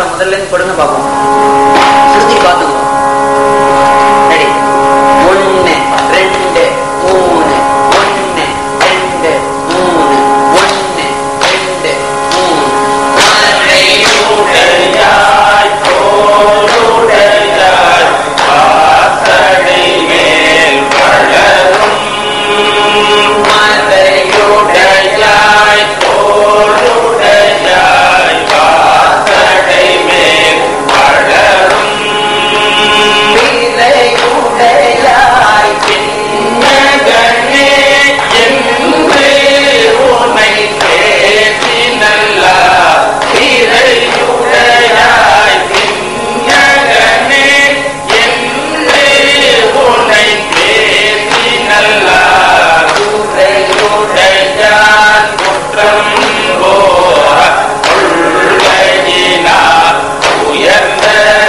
பாட்டு முதல்ல இருந்து கொடுங்க பார்ப்போம் சுருதி பார்த்துக்கோ ரெடி ஒன்னு ரெண்டு மூணு ஒன்னு ரெண்டு மூணு ஒன்னு ரெண்டு மூணு மறையுடையாய் தோளுடையாய் வாசடை மேல் வளரும் மறையுடையாய் தோளுடையாய் வாசடை மேல் வளரும் பிறையுடையாய் பின்னகனே என்று உனை பேசி நல்லா திரையுடையாய் பின்னகனே என்று உனை பேசி நல்லா துறையுடையான் குற்றம் போர கொள்கையினால் உயர்ந்த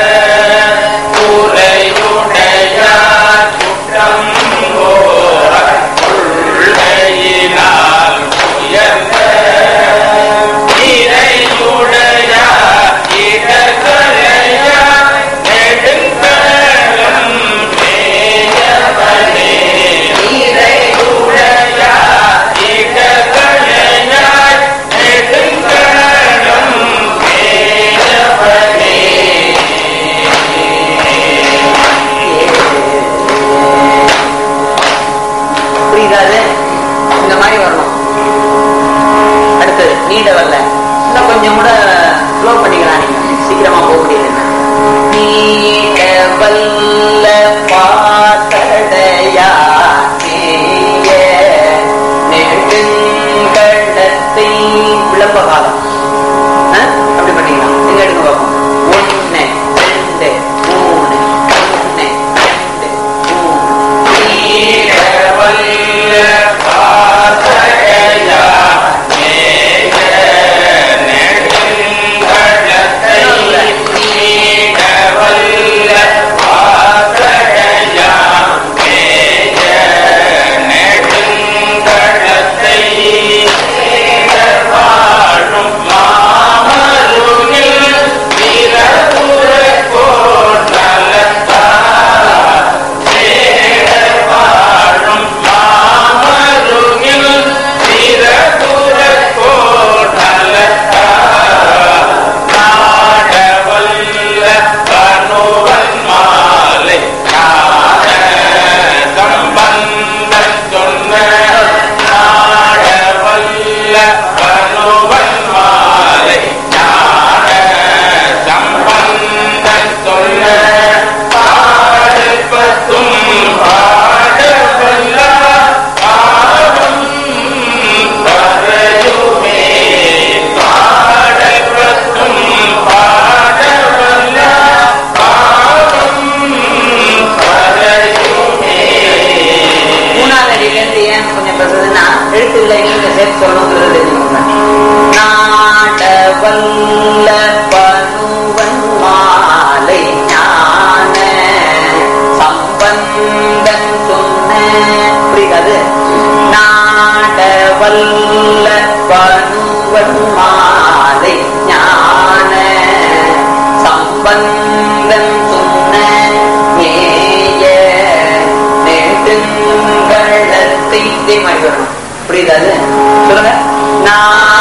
துறையுடையான் குற்றம் போர கொள்கையினால் உயர்ந்த இறையுடையா இடர்களையா நெடுங்கலம் மேயவனே இறையுடையா இடர்களையா நெடுங்கலம் மேயவனே புரியுதா அது இந்த மாதிரி வரணும் அடுத்தது நீண்ட வரல இன்னும் கொஞ்சம் கூட ஸ்லோ பண்ணிக்கலாம் நீங்க சீக்கிரமா போக முடியாது நீண்ட வல்ல பாத்தடையா நேய நெடுங்கடத்தை விளம்ப காலம் ஆ? அப்படி பண்ணிக்கலாம் நீங்க எடுங்க பார்ப்போம் ஒன்னு ரெண்டு மூணு ஒன்னு ரெண்டு மூணு நீரவல்ல பாசகையா மேக நெடுங்கடத்தை நீரவல்ல பாசகையா மேக நெடுங்கடத்தை வாழும் மாமருகில் பிறப்புற கோட்டலத்தா வாழும் மாமருகில் பிறப்புற கோட்டலத்தா நாடவல்ல கணுவன் மாலை காண சம்பந்தன் சொன்ன நாடவல்ல கணுவன் மாலை ஞான சம்பந்தன் சொன்ன பாடப்பத்தும் பாடவல்ல பாடும் பரையுமே பாடப்பத்தும் பாடவல்ல பாடும் பரையுமே மூணாவது அடியில இருந்து ஏன் கொஞ்சம் பேசுறதுன்னா எழுத்துக்களை நீங்க சேர்த்து சொல்லணுங்கிறது தெரிஞ்சுக்கோங்க நாடவல்ல பனுவன் மாலை ஞான சம்பந்தன் சொன்ன புரியுது நாடவல்ல பனுவன் மாலை ஞான சம்பந்தன் சொன்ன மேய நெடுங்கடத்தை இதே மாதிரி வரணும் புரியுதா அது சொல்லுங்க நான்